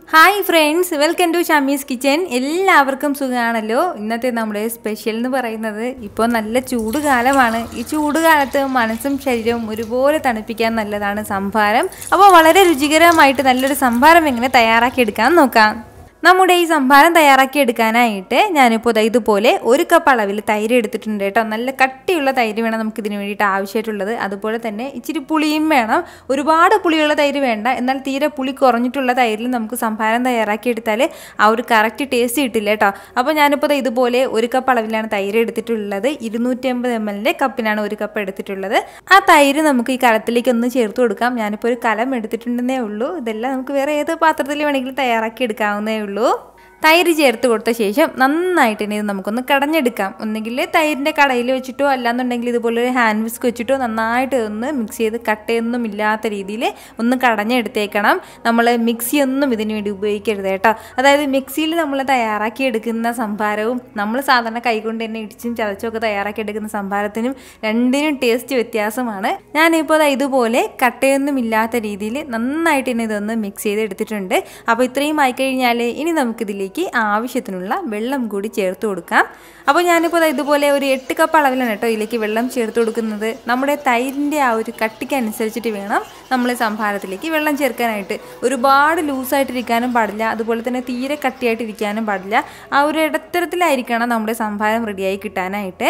hi friends welcome to Shamee's kitchen എല്ലാവർക്കും സുഖമാണല്ലോ ഇന്നത്തെ നമ്മുടെ സ്പെഷ്യൽ എന്ന് പറയുന്നത് ഇപ്പോൾ നല്ല ചൂട് കാലമാണ് ഈ ചൂട് കാലത്ത് മനസ്സും ശരീരവും ഒരുപോലെ തണുപ്പിക്കാൻ നല്ലതാണ് സംഭാരം അപ്പോൾ വളരെ രുചികരമായിട്ട് നല്ലൊരു സംഭാരം എങ്ങനെ തയ്യാറാക്കി എടുക്കാൻ നോക്കാം നമ്മുടെ ഈ സംഭാരം തയ്യാറാക്കി എടുക്കാനായിട്ട് ഞാനിപ്പോൾ ദാ ഇതുപോലെ ഒരു കപ്പ് അളവിൽ തൈര് എടുത്തിട്ടുണ്ട് കേട്ടോ നല്ല കട്ടിയുള്ള തൈര് വേണം നമുക്ക് ഇതിന് വേണ്ടിയിട്ട് ആവശ്യമായിട്ടുള്ളത് അതുപോലെ തന്നെ ഇച്ചിരി പുളിയും വേണം ഒരുപാട് പുളിയുള്ള തൈര് വേണ്ട എന്നാൽ തീരെ പുളി കുറഞ്ഞിട്ടുള്ള തൈരിൽ നമുക്ക് സംഭാരം തയ്യാറാക്കി എടുത്താൽ ആ ഒരു കറക്റ്റ് ടേസ്റ്റ് കിട്ടില്ല കേട്ടോ അപ്പോൾ ഞാനിപ്പോൾ ദാ ഇതുപോലെ ഒരു കപ്പ് അളവിലാണ് തൈര് എടുത്തിട്ടുള്ളത് ഇരുന്നൂറ്റി അമ്പത് എം എല്ലിൻ്റെ കപ്പിനാണ് ഒരു കപ്പ് എടുത്തിട്ടുള്ളത് ആ തൈര് നമുക്ക് ഈ കലത്തിലേക്ക് ഒന്ന് ചേർത്ത് കൊടുക്കാം ഞാനിപ്പോൾ ഒരു കലം എടുത്തിട്ടുണ്ടെന്നേ ഉള്ളൂ ഇതെല്ലാം നമുക്ക് വേറെ ഏത് പാത്രത്തിൽ വേണമെങ്കിലും തയ്യാറാക്കി എടുക്കാവുന്നേ ഉള്ളൂ തൈര് ചേർത്ത് കൊടുത്ത ശേഷം നന്നായിട്ട് ഇനി ഇത് നമുക്കൊന്ന് കടഞ്ഞെടുക്കാം ഒന്നെങ്കിൽ തൈരിൻ്റെ കടയിൽ വെച്ചിട്ടോ അല്ലാന്നുണ്ടെങ്കിൽ ഇതുപോലെ ഒരു ഹാൻഡ് വിസ്ക് വെച്ചിട്ടോ നന്നായിട്ട് ഒന്ന് മിക്സ് ചെയ്ത് കട്ടയൊന്നും ഇല്ലാത്ത രീതിയിൽ ഒന്ന് കടഞ്ഞെടുത്തേക്കണം നമ്മൾ മിക്സി ഒന്നും ഇതിന് വേണ്ടി ഉപയോഗിക്കരുത് കേട്ടോ അതായത് മിക്സിയിൽ നമ്മൾ തയ്യാറാക്കി എടുക്കുന്ന സംഭാരവും നമ്മൾ സാധാരണ കൈകൊണ്ട് തന്നെ ഇടിച്ചും ചതച്ചും ഒക്കെ തയ്യാറാക്കി എടുക്കുന്ന സംഭാരത്തിനും രണ്ടിനും ടേസ്റ്റ് വ്യത്യാസമാണ് ഞാനിപ്പോൾ ദാ ഇതുപോലെ കട്ടയൊന്നും ഇല്ലാത്ത രീതിയിൽ നന്നായിട്ട് തന്നെ ഇതൊന്ന് മിക്സ് ചെയ്ത് എടുത്തിട്ടുണ്ട് അപ്പോൾ ഇത്രയും ആയിക്കഴിഞ്ഞാൽ ഇനി നമുക്കിതിലേക്ക് ആവശ്യത്തിനുള്ള വെള്ളം കൂടി ചേർത്ത് കൊടുക്കാം അപ്പോൾ ഞാനിപ്പോൾ ദാ ഇതുപോലെ ഒരു എട്ട് കപ്പ് അളവിലാണ് കേട്ടോ ഇതിലേക്ക് വെള്ളം ചേർത്ത് കൊടുക്കുന്നത് നമ്മുടെ തൈരിൻ്റെ ആ ഒരു കട്ടിക്കനുസരിച്ചിട്ട് വേണം നമ്മൾ സംഭാരത്തിലേക്ക് വെള്ളം ചേർക്കാനായിട്ട് ഒരുപാട് ലൂസായിട്ടിരിക്കാനും പാടില്ല അതുപോലെ തന്നെ തീരെ കട്ടിയായിട്ടിരിക്കാനും പാടില്ല ആ ഒരു ഇടത്തരത്തിലായിരിക്കണം നമ്മുടെ സംഭാരം റെഡിയായി കിട്ടാനായിട്ട്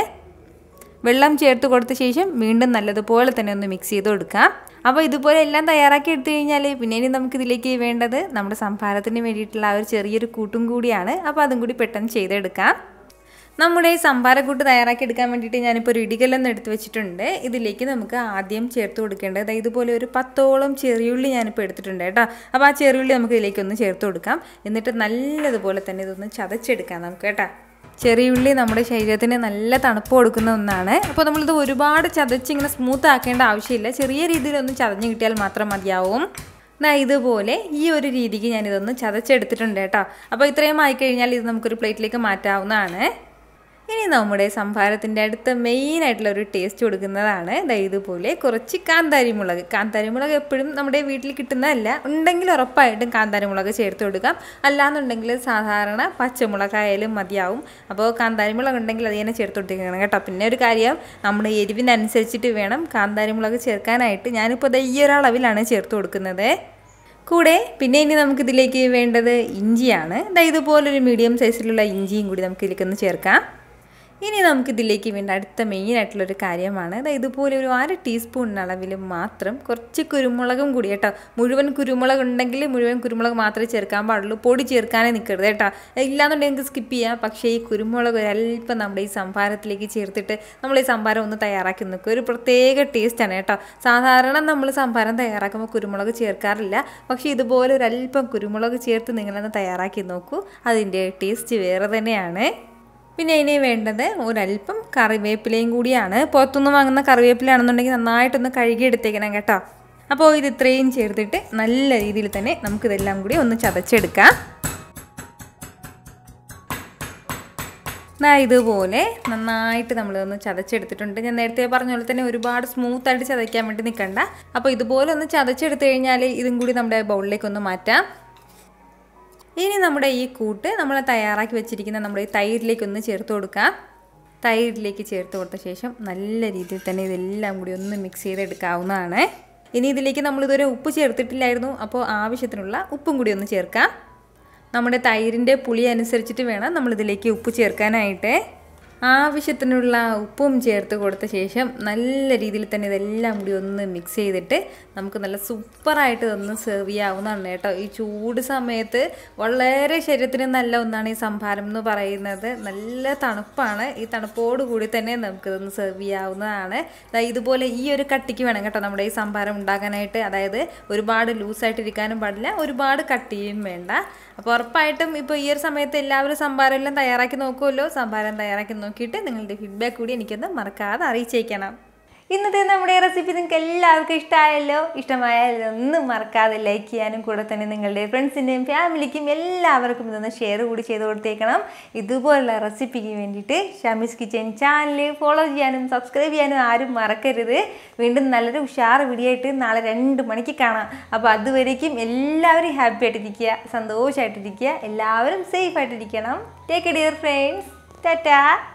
വെള്ളം ചേർത്ത് കൊടുത്ത ശേഷം വീണ്ടും നല്ലതുപോലെ തന്നെ ഒന്ന് മിക്സ് ചെയ്ത് കൊടുക്കാം അപ്പോൾ ഇതുപോലെ എല്ലാം തയ്യാറാക്കി എടുത്തു കഴിഞ്ഞാൽ പിന്നെ ഇനി നമുക്കിതിലേക്ക് വേണ്ടത് നമ്മുടെ സംഭാരത്തിന് വേണ്ടിയിട്ടുള്ള ആ ഒരു ചെറിയൊരു കൂട്ടും കൂടിയാണ് അപ്പോൾ അതും കൂടി പെട്ടെന്ന് ചെയ്തെടുക്കാം നമ്മുടെ ഈ സംഭാരക്കൂട്ട് തയ്യാറാക്കി എടുക്കാൻ വേണ്ടിയിട്ട് ഞാനിപ്പോൾ ഒരു ഇടികലൊന്ന് എടുത്ത് വെച്ചിട്ടുണ്ട് ഇതിലേക്ക് നമുക്ക് ആദ്യം ചേർത്ത് കൊടുക്കേണ്ടത് ഇതുപോലെ ഒരു പത്തോളം ചെറിയുള്ളി ഞാനിപ്പോൾ എടുത്തിട്ടുണ്ട് കേട്ടോ അപ്പോൾ ആ ചെറിയുള്ളി നമുക്ക് ഇതിലേക്ക് ഒന്ന് ചേർത്ത് കൊടുക്കാം എന്നിട്ട് നല്ലതുപോലെ തന്നെ ഇതൊന്ന് ചതച്ചെടുക്കാം നമുക്ക് കേട്ടോ ചെറിയുള്ളി നമ്മുടെ ശരീരത്തിന് നല്ല തണുപ്പ് കൊടുക്കുന്ന ഒന്നാണ് അപ്പോൾ നമ്മളിത് ഒരുപാട് ചതച്ച് ഇങ്ങനെ സ്മൂത്ത് ആക്കേണ്ട ആവശ്യമില്ല ചെറിയ രീതിയിലൊന്ന് ചതഞ്ഞ് കിട്ടിയാൽ മാത്രം മതിയാവും എന്നാ ഇതുപോലെ ഈ ഒരു രീതിക്ക് ഞാനിതൊന്ന് ചതച്ചെടുത്തിട്ടുണ്ട് കേട്ടോ അപ്പോൾ ഇത്രയും ആയിക്കഴിഞ്ഞാൽ ഇത് നമുക്കൊരു പ്ലേറ്റിലേക്ക് മാറ്റാവുന്നതാണ് ഇനി നമ്മുടെ സംഭാരത്തിൻ്റെ അടുത്ത മെയിൻ ആയിട്ടുള്ള ഒരു ടേസ്റ്റ് കൊടുക്കുന്നതാണ് ദാ ഇതുപോലെ കുറച്ച് കാന്താരി മുളക് കാന്താരി മുളക് എപ്പോഴും നമ്മുടെ വീട്ടിൽ കിട്ടുന്നതല്ല ഉണ്ടെങ്കിൽ ഉറപ്പായിട്ടും കാന്താരി മുളക് ചേർത്ത് കൊടുക്കാം അല്ലാന്നുണ്ടെങ്കിൽ സാധാരണ പച്ചമുളകായാലും മതിയാവും അപ്പോൾ കാന്താരി മുളക് ഉണ്ടെങ്കിൽ അത് തന്നെ ചേർത്ത് കൊടുത്തേക്കണം കേട്ടോ പിന്നെ ഒരു കാര്യം നമ്മുടെ എരിവിനനുസരിച്ചിട്ട് വേണം കാന്താരി മുളക് ചേർക്കാനായിട്ട് ഞാനിപ്പോൾ ദാ ഈ ഒരളവിലാണ് ചേർത്ത് കൊടുക്കുന്നത് കൂടെ പിന്നെ ഇനി നമുക്കിതിലേക്ക് വേണ്ടത് ഇഞ്ചിയാണ് ദാ ഇതുപോലൊരു മീഡിയം സൈസിലുള്ള ഇഞ്ചിയും കൂടി നമുക്ക് ഇതിലേക്കൊന്ന് ചേർക്കാം ഇനി നമുക്കിതിലേക്ക് വേണ്ട അടുത്ത മെയിൻ ആയിട്ടുള്ളൊരു കാര്യമാണ് അതായത് ഇതുപോലെ ഒരു അര ടീസ്പൂൺ അളവിൽ മാത്രം കുറച്ച് കുരുമുളകും കൂടി കേട്ടോ മുഴുവൻ കുരുമുളക് ഉണ്ടെങ്കിൽ മുഴുവൻ കുരുമുളക് മാത്രമേ ചേർക്കാൻ പാടുള്ളൂ പൊടി ചേർക്കാനേ നിൽക്കരുത് കേട്ടോ ഇല്ലാന്നുണ്ടെങ്കിൽ സ്കിപ്പ് ചെയ്യാം പക്ഷേ ഈ കുരുമുളക് ഒരല്പം നമ്മുടെ ഈ സംഭാരത്തിലേക്ക് ചേർത്തിട്ട് നമ്മൾ ഈ സംഭാരം ഒന്ന് തയ്യാറാക്കി നോക്കുക ഒരു പ്രത്യേക ടേസ്റ്റാണ് കേട്ടോ സാധാരണ നമ്മൾ സംഭാരം തയ്യാറാക്കുമ്പോൾ കുരുമുളക് ചേർക്കാറില്ല പക്ഷേ ഇതുപോലെ ഒരല്പം കുരുമുളക് ചേർത്ത് നിങ്ങളൊന്ന് തയ്യാറാക്കി നോക്കൂ അതിൻ്റെ ടേസ്റ്റ് വേറെ തന്നെയാണ് പിന്നെ ഇനി വേണ്ടത് ഒരല്പം കറിവേപ്പിലയും കൂടിയാണ് പുറത്തുനിന്ന് വാങ്ങുന്ന കറിവേപ്പിലാണെന്നുണ്ടെങ്കിൽ നന്നായിട്ടൊന്ന് കഴുകിയെടുത്തേക്കണം കേട്ടോ അപ്പോൾ ഇത് ഇത്രയും ചേർത്തിട്ട് നല്ല രീതിയിൽ തന്നെ നമുക്കിതെല്ലാം കൂടി ഒന്ന് ചതച്ചെടുക്കാം ഇതുപോലെ നന്നായിട്ട് നമ്മളിതൊന്ന് ചതച്ചെടുത്തിട്ടുണ്ട് ഞാൻ നേരത്തെ പറഞ്ഞ പോലെ തന്നെ ഒരുപാട് സ്മൂത്തായിട്ട് ചതയ്ക്കാൻ വേണ്ടി നിൽക്കണ്ട അപ്പോൾ ഇതുപോലെ ഒന്ന് ചതച്ചെടുത്ത് കഴിഞ്ഞാൽ ഇതും കൂടി നമ്മുടെ ബൗളിലേക്ക് ഒന്ന് മാറ്റാം ഇനി നമ്മുടെ ഈ കൂട്ട് നമ്മൾ തയ്യാറാക്കി വെച്ചിരിക്കുന്ന നമ്മുടെ ഈ തൈരിലേക്ക് ഒന്ന് ചേർത്ത് കൊടുക്കാം തൈരിലേക്ക് ചേർത്ത് കൊടുത്ത ശേഷം നല്ല രീതിയിൽ തന്നെ ഇതെല്ലാം കൂടി ഒന്ന് മിക്സ് ചെയ്തെടുക്കാവുന്നതാണ് ഇനി ഇതിലേക്ക് നമ്മളിതുവരെ ഉപ്പ് ചേർത്തിട്ടില്ലായിരുന്നു അപ്പോൾ ആവശ്യത്തിനുള്ള ഉപ്പും കൂടി ഒന്ന് ചേർക്കാം നമ്മുടെ തൈരിൻ്റെ പുളി അനുസരിച്ചിട്ട് വേണം നമ്മളിതിലേക്ക് ഉപ്പ് ചേർക്കാനായിട്ട് ആവശ്യത്തിനുള്ള ഉപ്പും ചേർത്ത് കൊടുത്ത ശേഷം നല്ല രീതിയിൽ തന്നെ ഇതെല്ലാം കൂടി ഒന്ന് മിക്സ് ചെയ്തിട്ട് നമുക്ക് നല്ല സൂപ്പറായിട്ട് ഇതൊന്ന് സെർവ് ചെയ്യാവുന്നതാണ് കേട്ടോ ഈ ചൂട് സമയത്ത് വളരെ ശരീരത്തിന് നല്ല ഒന്നാണ് ഈ സംഭാരം എന്ന് പറയുന്നത് നല്ല തണുപ്പാണ് ഈ തണുപ്പോട് കൂടി തന്നെ നമുക്കിതൊന്ന് സെർവ് ചെയ്യാവുന്നതാണ് ഇതുപോലെ ഈ ഒരു കട്ടിക്ക് വേണം കേട്ടോ നമ്മുടെ ഈ സംഭാരം ഉണ്ടാക്കാനായിട്ട് അതായത് ഒരുപാട് ലൂസായിട്ടിരിക്കാനും പാടില്ല ഒരുപാട് കട്ടിയും വേണ്ട അപ്പോൾ ഉറപ്പായിട്ടും ഇപ്പോൾ ഈ ഒരു സമയത്ത് എല്ലാവരും സംഭാരം എല്ലാം തയ്യാറാക്കി നോക്കുമല്ലോ സംഭാരം തയ്യാറാക്കി നോക്കിയിട്ട് നിങ്ങളുടെ ഫീഡ്ബാക്ക് കൂടി എനിക്കൊന്ന് മറക്കാതെ അറിയിച്ചേക്കണം ഇന്നത്തെ നമ്മുടെ റെസിപ്പി നിങ്ങൾക്ക് എല്ലാവർക്കും ഇഷ്ടമായല്ലോ ഇഷ്ടമായാൽ ഒന്നും മറക്കാതെ ലൈക്ക് ചെയ്യാനും കൂടെ തന്നെ നിങ്ങളുടെ ഫ്രണ്ട്സിൻ്റെയും ഫാമിലിക്കും എല്ലാവർക്കും ഇതൊന്ന് ഷെയർ കൂടി ചെയ്ത് കൊടുത്തേക്കണം ഇതുപോലുള്ള റെസിപ്പിക്ക് വേണ്ടിയിട്ട് ഷമീസ് കിച്ചൻ ചാനൽ ഫോളോ ചെയ്യാനും സബ്സ്ക്രൈബ് ചെയ്യാനും ആരും മറക്കരുത് വീണ്ടും നല്ലൊരു ഉഷാർ വീഡിയോ ആയിട്ട് നാളെ രണ്ട് മണിക്ക് കാണാം അപ്പോൾ അതുവരേക്കും എല്ലാവരും ഹാപ്പി ആയിട്ടിരിക്കുക സന്തോഷമായിട്ടിരിക്കുക എല്ലാവരും സേഫ് ആയിട്ടിരിക്കണം ടേക്ക് ഡിയർ ഫ്രണ്ട്സ് ടാറ്റാ